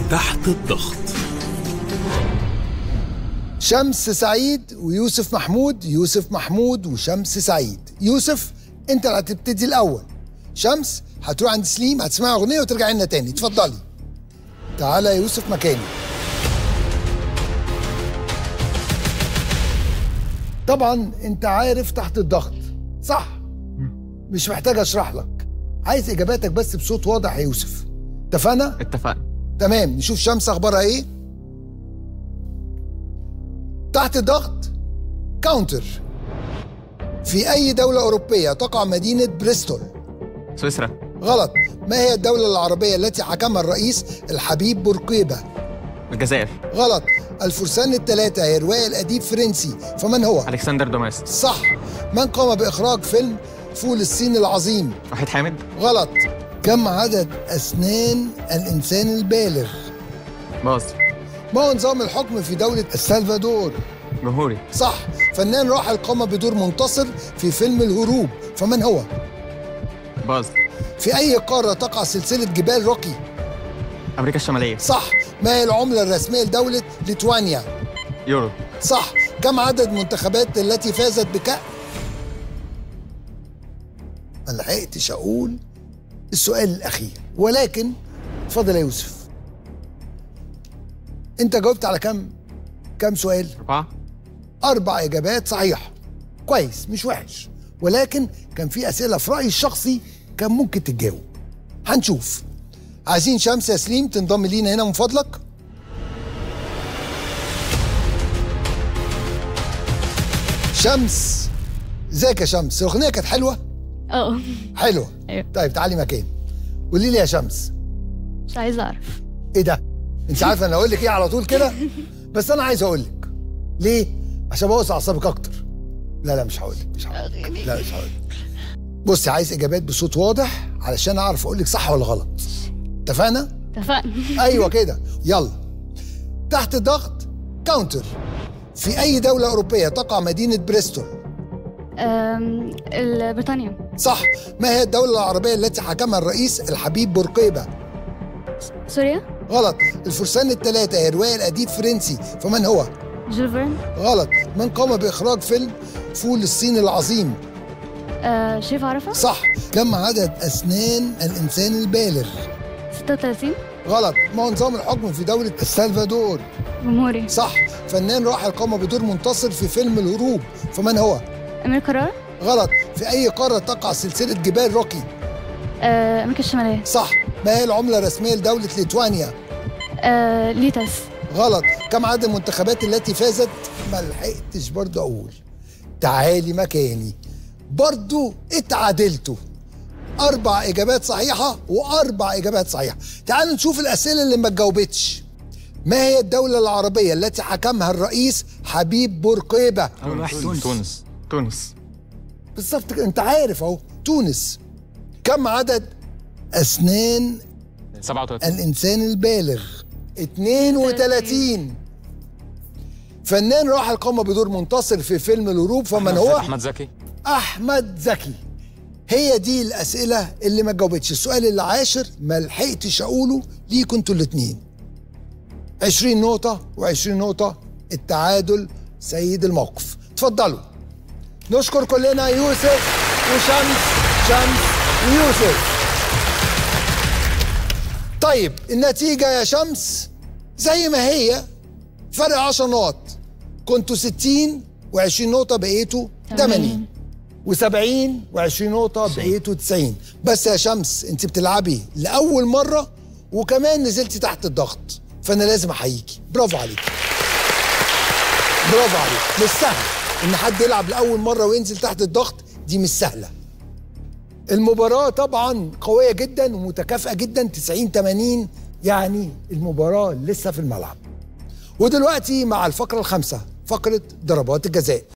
تحت الضغط شمس سعيد ويوسف محمود يوسف محمود وشمس سعيد يوسف انت اللي هتبتدي الاول شمس هتروح عند سليم هتسمعي اغنيه وترجعي لنا تاني اتفضلي تعالى يا يوسف مكاني طبعا انت عارف تحت الضغط صح مش محتاج اشرح لك عايز اجاباتك بس بصوت واضح يا يوسف اتفقنا اتفقنا تمام نشوف شمس اخبارها ايه تحت ضغط كاونتر في اي دولة أوروبية تقع مدينة بريستول سويسرا غلط ما هي الدولة العربية التي حكمها الرئيس الحبيب بورقيبة الجزائر غلط الفرسان الثلاثة هي رواية الأديب فرنسي فمن هو الكسندر دوماس صح من قام بإخراج فيلم فول الصين العظيم وحيد حامد غلط كم عدد أسنان الإنسان البالغ باظ ما هو نظام الحكم في دولة السلفادور جمهوري صح فنان راحل قام بدور منتصر في فيلم الهروب فمن هو باظ في أي قارة تقع سلسلة جبال روكي امريكا الشماليه صح ما هي العملة الرسمية لدولة ليتوانيا يورو صح كم عدد المنتخبات التي فازت بكأس ما لحقتش أقول السؤال الأخير ولكن اتفضل يا يوسف أنت جاوبت على كم كم سؤال أربعة أربع إجابات صحيحة كويس مش وحش ولكن كان في أسئلة في رأيي الشخصي كان ممكن تتجاوب هنشوف عايزين شمس يا سليم تنضم لينا هنا من فضلك شمس ازيك يا شمس الأغنية كانت حلوة اه حلوة أيوة. طيب تعالي مكان قولي لي يا شمس مش عايزه اعرف ايه ده انت عارفه انا اقول لك ايه على طول كده بس انا عايز اقول لك ليه عشان ابوظ اعصابك اكتر لا لا مش هقول لك مش هقول لك لا مش هقول لك بصي عايز اجابات بصوت واضح علشان اعرف اقول لك صح ولا غلط اتفقنا اتفقنا ايوه كده يلا تحت ضغط كاونتر في اي دوله اوروبيه تقع مدينه بريستول أم، ال- بريطانيا صح ما هي الدوله العربيه التي حكمها الرئيس الحبيب بورقيبه سوريا غلط الفرسان الثلاثه هي روايه الاديب فرنسي فمن هو جول فيرن غلط من قام بإخراج فيلم فول الصين العظيم أه، شريف عرفة صح كم عدد أسنان الإنسان البالغ 36 غلط ما هو نظام الحكم في دولة السلفادور جمهوري صح فنان راحل قام بدور منتصر في فيلم الهروب فمن هو أمير قرار غلط في أي قارة تقع سلسلة جبال روكي أه، أمريكا الشمالية صح ما هي العملة الرسمية لدولة ليتوانيا أه، ليتس غلط كم عدد المنتخبات التي فازت ما لحقتش برضه اقول تعالي مكاني برضه اتعادلتوا اربع اجابات صحيحه واربع اجابات صحيحه تعالوا نشوف الاسئله اللي ما اتجاوبتش ما هي الدولة العربية التي حكمها الرئيس حبيب بورقيبة؟ أول واحد تونس تونس تونس بالظبط كده، أنت عارف أهو تونس. كم عدد أسنان 37 الإنسان البالغ 32 فنان راحل قام بدور منتصر في فيلم الهروب فمن هو احمد زكي أحمد زكي هي دي الأسئلة اللي ما جاوبتش السؤال العاشر ما لحقتش أقوله ليكوا انتوا الاتنين 20 نقطة و20 نقطة التعادل سيد الموقف اتفضلوا نشكر كلنا يوسف وشمس شمس ويوسف طيب النتيجة يا شمس زي ما هي فرق 10 نقط كنتوا 60 و20 نقطة بقيتوا 80 و70 و20 نقطة بقيتوا 90 بس يا شمس انت بتلعبي لأول مرة وكمان نزلتي تحت الضغط فأنا لازم أحييكي برافو عليكي برافو عليك مش سهل إن حد يلعب لأول مرة وينزل تحت الضغط دي مش سهلة المباراة طبعا قوية جدا ومتكافئة جدا 90 80 يعني المباراة لسه في الملعب ودلوقتي مع الفقرة الخامسة فقرة ضربات الجزاء